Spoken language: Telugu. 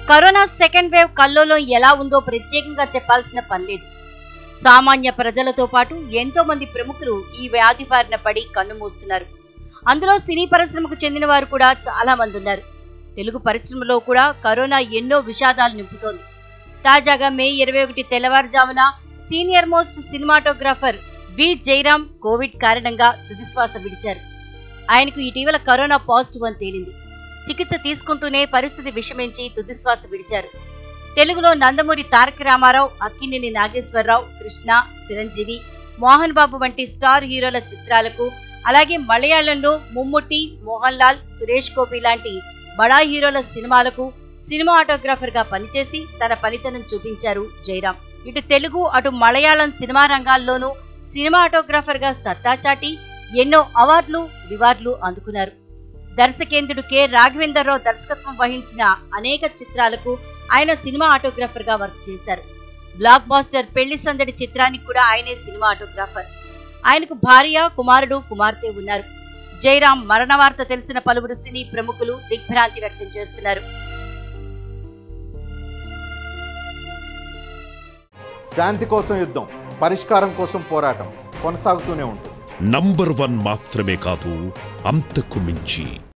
కరోనా సెకండ్ వేవ్ కల్లోలం ఎలా ఉందో ప్రత్యేకంగా చెప్పాల్సిన పని లేదు సామాన్య ప్రజలతో పాటు ఎంతో మంది ప్రముఖులు ఈ వ్యాధి బారిన పడి కన్నుమూస్తున్నారు అందులో సినీ పరిశ్రమకు చెందిన వారు కూడా చాలా మంది ఉన్నారు తెలుగు పరిశ్రమలో కూడా కరోనా ఎన్నో విషాదాలు నింపుతోంది తాజాగా మే ఇరవై ఒకటి తెల్లవారుజామున senior most cinematographer V Jayaram COVID కారణంగా తుదిశ్వాస విడిచారు ఆయనకు ఇటీవల కరోనా పాజిటివ్ అని తేలింది చికిత్స తీసుకుంటూనే పరిస్థితి విషమించి తుదిశ్వాస విడిచారు తెలుగులో నందమూరి తారక రామారావు అక్కినేని నాగేశ్వరరావు కృష్ణ చిరంజీవి మోహన్ బాబు వంటి స్టార్ హీరోల చిత్రాలకు అలాగే మలయాళంలో ముమ్ముట్టి మోహన్ లాల్ సురేష్ గోపి లాంటి బడా హీరోల సినిమాలకు సినిమా ఆటోగ్రాఫర్ గా పనిచేసి తన పనితనం చూపించారు జయరాం ఇటు తెలుగు అటు మలయాళం సినిమా రంగాల్లోనూ సినిమా ఆటోగ్రాఫర్ గా సత్తా చాటి ఎన్నో అవార్డులు రివార్డులు అందుకున్నారు దర్శకేంద్రుడు కె రాఘవేంద్రరావు దర్శకత్వం వహించిన అనేక చిత్రాలకు ఆయన సినిమా ఆటోగ్రాఫర్ గా వర్క్ చేశారు బ్లాక్ బాస్టర్ పెళ్లి సందడి చిత్రానికి కూడా ఆయనే సినిమా ఆటోగ్రాఫర్ ఆయనకు భార్య కుమారుడు కుమార్తె ఉన్నారు జయరాం మరణ వార్త తెలిసిన పలువురు సినీ ప్రముఖులు దిగ్భ్రాంతి వ్యక్తం చేస్తున్నారు శాంతి కోసం యుద్ధం పరిష్కారం కోసం పోరాటం కొనసాగుతూనే ఉంటుంది నంబర్ వన్ మాత్రమే కాదు అంతకు మించి